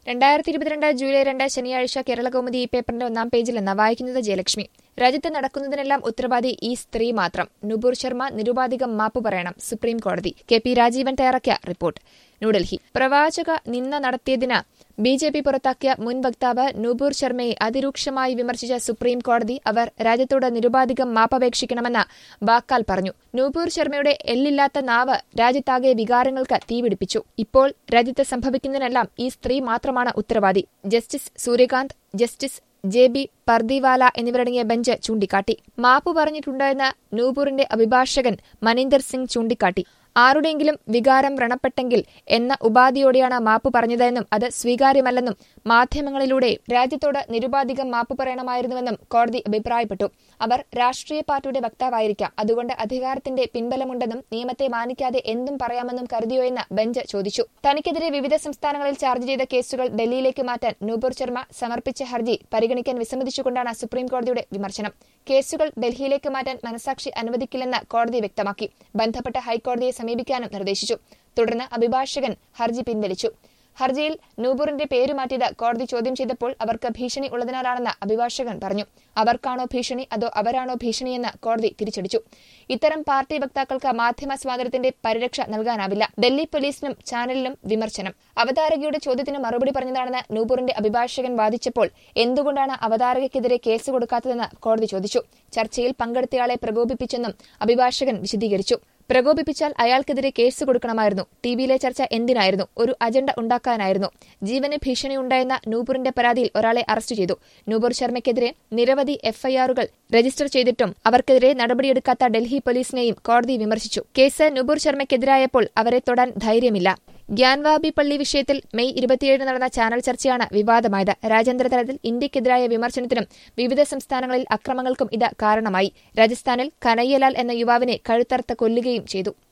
രണ്ടായിരത്തി ഇരുപത്തിരണ്ട് ജൂലൈ രണ്ട് ശനിയാഴ്ച കേരളകൗമുദി ഈ പേപ്പറിന്റെ ഒന്നാം പേജിൽ നിന്ന് വായിക്കുന്നത് ജയലക്ഷ്മി രാജ്യത്ത് നടക്കുന്നതിനെല്ലാം ഉത്തരവാദി ഈ സ്ത്രീ മാത്രം നുപൂർ ശർമ്മ നിരുപാധികം മാപ്പ് പറയണം സുപ്രീം കോടതി കെ പി രാജീവൻ തയ്യാറാക്കിയ റിപ്പോർട്ട് ന്യൂഡൽഹി പ്രവാചക നിന്ന നടത്തിയതിന് ബി ജെ പി പുറത്താക്കിയ മുൻ വക്താവ് നൂപൂർ ശർമ്മയെ അതിരൂക്ഷമായി വിമർശിച്ച സുപ്രീം കോടതി അവർ രാജ്യത്തോട് നിരുപാധികം മാപ്പപേക്ഷിക്കണമെന്ന് വാക്കാൽ പറഞ്ഞു നൂപൂർ ശർമ്മയുടെ എല്ലില്ലാത്ത നാവ് രാജ്യത്താകെ വികാരങ്ങൾക്ക് തീപിടിപ്പിച്ചു ഇപ്പോൾ രാജ്യത്ത് സംഭവിക്കുന്നതിനെല്ലാം ഈ സ്ത്രീ മാത്രമാണ് ഉത്തരവാദി justice Surya Kant justice J B Pardiwala എന്നിവരടങ്ങിയ ബെഞ്ച് ചൂണ്ടിക്കാട്ടി മാപ്പ് പറഞ്ഞിട്ടുണ്ടെന്ന് നൂപൂറിന്റെ അഭിഭാഷകൻ മനീന്ദർ സിംഗ് ചൂണ്ടിക്കാട്ടി ആരുടെയെങ്കിലും വികാരം വ്രണപ്പെട്ടെങ്കിൽ എന്ന ഉപാധിയോടെയാണ് മാപ്പ് പറഞ്ഞതെന്നും അത് സ്വീകാര്യമല്ലെന്നും മാധ്യമങ്ങളിലൂടെ രാജ്യത്തോട് നിരുപാധികം മാപ്പ് പറയണമായിരുന്നുവെന്നും കോടതി അഭിപ്രായപ്പെട്ടു അവർ രാഷ്ട്രീയ പാർട്ടിയുടെ വക്താവായിരിക്കാം അതുകൊണ്ട് അധികാരത്തിന്റെ പിൻബലമുണ്ടെന്നും നിയമത്തെ മാനിക്കാതെ എന്തും പറയാമെന്നും കരുതിയോ എന്ന് ബെഞ്ച് ചോദിച്ചു തനിക്കെതിരെ വിവിധ സംസ്ഥാനങ്ങളിൽ ചാർജ് ചെയ്ത കേസുകൾ ഡൽഹിയിലേക്ക് മാറ്റാൻ നൂപുർ ശർമ്മ സമർപ്പിച്ച ഹർജി പരിഗണിക്കാൻ വിസമ്മതിച്ചുകൊണ്ടാണ് സുപ്രീം കോടതിയുടെ വിമർശനം കേസുകൾ ഡൽഹിയിലേക്ക് മാറ്റാൻ മനസാക്ഷി അനുവദിക്കില്ലെന്ന് കോടതി വ്യക്തമാക്കി ബന്ധപ്പെട്ട ഹൈക്കോടതിയെ സമീപിക്കാനും നിർദ്ദേശിച്ചു തുടർന്ന് അഭിഭാഷകൻ ഹർജി പിൻവലിച്ചു ഹർജിയിൽ നൂപൂറിന്റെ പേര് മാറ്റിയത് കോടതി ചോദ്യം ചെയ്തപ്പോൾ അവർക്ക് ഭീഷണി ഉള്ളതിനാലാണെന്ന് അഭിഭാഷകൻ പറഞ്ഞു അവർക്കാണോ ഭീഷണി അതോ അവരാണോ ഭീഷണിയെന്ന് കോടതി തിരിച്ചടിച്ചു ഇത്തരം പാർട്ടി വക്താക്കൾക്ക് മാധ്യമ സ്വാതന്ത്ര്യത്തിന്റെ പരിരക്ഷ നൽകാനാവില്ല ഡൽഹി പോലീസിനും ചാനലിനും വിമർശനം അവതാരകയുടെ ചോദ്യത്തിന് മറുപടി പറഞ്ഞതാണെന്ന് നൂപൂറിന്റെ അഭിഭാഷകൻ വാദിച്ചപ്പോൾ എന്തുകൊണ്ടാണ് അവതാരകയ്ക്കെതിരെ കേസ് കൊടുക്കാത്തതെന്ന് കോടതി ചോദിച്ചു ചർച്ചയിൽ പങ്കെടുത്തയാളെ പ്രകോപിപ്പിച്ചെന്നും അഭിഭാഷകൻ വിശദീകരിച്ചു പ്രകോപിപ്പിച്ചാൽ അയാൾക്കെതിരെ കേസ് കൊടുക്കണമായിരുന്നു ടിവിയിലെ ചർച്ച എന്തിനായിരുന്നു ഒരു അജണ്ട ഉണ്ടാക്കാനായിരുന്നു ജീവന് ഭീഷണിയുണ്ടായെന്ന നൂപൂറിന്റെ പരാതിയിൽ ഒരാളെ അറസ്റ്റ് ചെയ്തു നൂപൂർ ശർമ്മയ്ക്കെതിരെ നിരവധി എഫ്ഐആറുകൾ രജിസ്റ്റർ ചെയ്തിട്ടും അവർക്കെതിരെ നടപടിയെടുക്കാത്ത ഡൽഹി പോലീസിനെയും കോടതി വിമർശിച്ചു കേസ് നൂപൂർ ശർമ്മയ്ക്കെതിരായപ്പോൾ അവരെ തൊടാൻ ധൈര്യമില്ല ഗ്യാൻവാബി പള്ളി വിഷയത്തിൽ മെയ് ഇരുപത്തിയേഴ് നടന്ന ചാനൽ ചർച്ചയാണ് വിവാദമായത് രാജ്യാന്തര തലത്തിൽ ഇന്ത്യക്കെതിരായ വിമർശനത്തിനും വിവിധ സംസ്ഥാനങ്ങളിൽ അക്രമങ്ങൾക്കും ഇത് കാരണമായി രാജസ്ഥാനിൽ കനയ്യലാൽ എന്ന യുവാവിനെ കഴുത്തറുത്ത് കൊല്ലുകയും ചെയ്തു